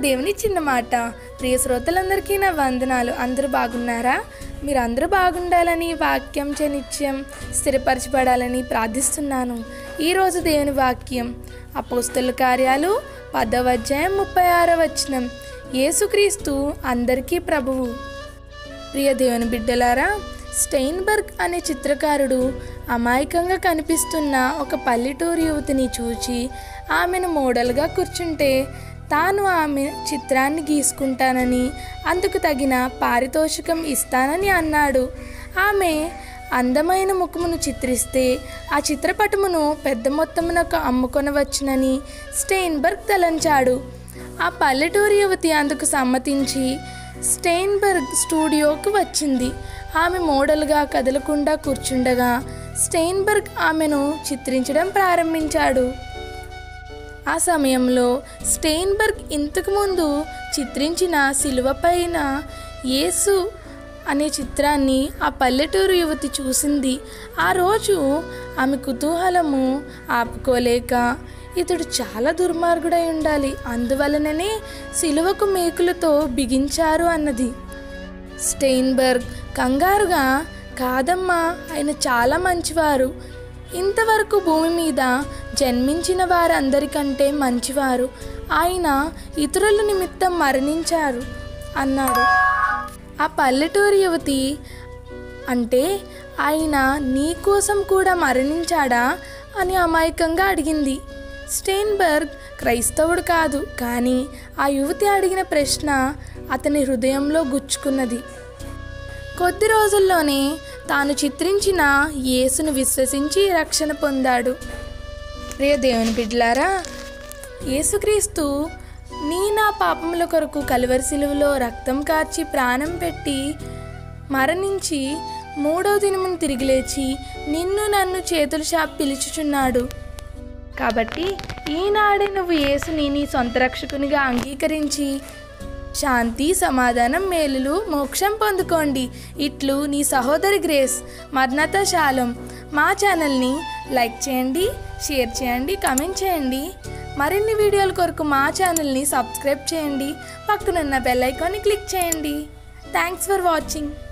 దేవుని చిన్న మాట ప్రియ శ్రోతలందరికీ నా వందనాలు అందరూ బాగున్నారా మీరు అందరూ బాగుండాలని వాక్యం చనిత్యం స్థిరపరచబడాలని ప్రార్థిస్తున్నాను ఈరోజు దేవుని వాక్యం అపోస్తల కార్యాలు పదవ అధ్యాయం ముప్పై ఆరో వచనం యేసుక్రీస్తు అందరికీ ప్రభువు ప్రియ దేవుని బిడ్డలారా స్టెయిన్బర్గ్ అనే చిత్రకారుడు అమాయకంగా కనిపిస్తున్న ఒక పల్లెటూరు యువతిని చూచి ఆమెను మోడల్గా కూర్చుంటే తాను ఆమె చిత్రాన్ని గీసుకుంటానని అందుకు తగిన పారితోషికం ఇస్తానని అన్నాడు ఆమె అందమైన ముఖమును చిత్రిస్తే ఆ చిత్రపటమును పెద్ద మొత్తమునకు అమ్ముకొనవచ్చునని స్టెయిన్బర్గ్ తలంచాడు ఆ పల్లెటూరు యువతి అందుకు సమ్మతించి స్టెయిన్బర్గ్ స్టూడియోకు వచ్చింది ఆమె మోడల్గా కదలకుండా కూర్చుండగా స్టెయిన్బర్గ్ ఆమెను చిత్రించడం ప్రారంభించాడు ఆ సమయంలో స్టెయిన్బర్గ్ ఇంతకుముందు చిత్రించిన శిలువ పైన యేసు అనే చిత్రాన్ని ఆ పల్లెటూరు యువతి చూసింది ఆ రోజు ఆమె కుతూహలము ఆపుకోలేక ఇతడు చాలా దుర్మార్గుడై ఉండాలి అందువలననే శిలువకు మేకులతో బిగించారు అన్నది స్టెయిన్బర్గ్ కంగారుగా కాదమ్మా ఆయన చాలా మంచివారు ఇంతవరకు భూమి మీద జన్మించిన వారందరికంటే మంచివారు ఆయన ఇతరుల నిమిత్తం మరణించారు అన్నాడు ఆ పల్లెటూరు యువతి అంటే ఆయన నీ కోసం కూడా మరణించాడా అని అమాయకంగా అడిగింది స్టెయిన్బర్గ్ క్రైస్తవుడు కాదు కానీ ఆ యువతి అడిగిన ప్రశ్న అతని హృదయంలో గుచ్చుకున్నది కొద్ది రోజుల్లోనే తాను చిత్రించిన యేసును విశ్వసించి రక్షణ పొందాడు ప్రియ దేవుని బిడ్డలారా యేసుక్రీస్తు నీ నా పాపముల కొరకు కలువరి సిలువలో రక్తం కార్చి ప్రాణం పెట్టి మరణించి మూడో దినమును తిరిగి లేచి నిన్ను నన్ను చేతులు చాపి పిలుచుచున్నాడు కాబట్టి ఈనాడే నువ్వు యేసుని నీ సొంత రక్షకునిగా అంగీకరించి శాంతి సమాధానం మేలులు మోక్షం పొందుకోండి ఇట్లు నీ సహోదరి గ్రేస్ మర్నత శాలం మా ఛానల్ని లైక్ చేయండి షేర్ చేయండి కామెంట్ చేయండి మరిన్ని వీడియోల కొరకు మా ఛానల్ని సబ్స్క్రైబ్ చేయండి పక్కనున్న బెల్ ఐకాన్ని క్లిక్ చేయండి థ్యాంక్స్ ఫర్ వాచింగ్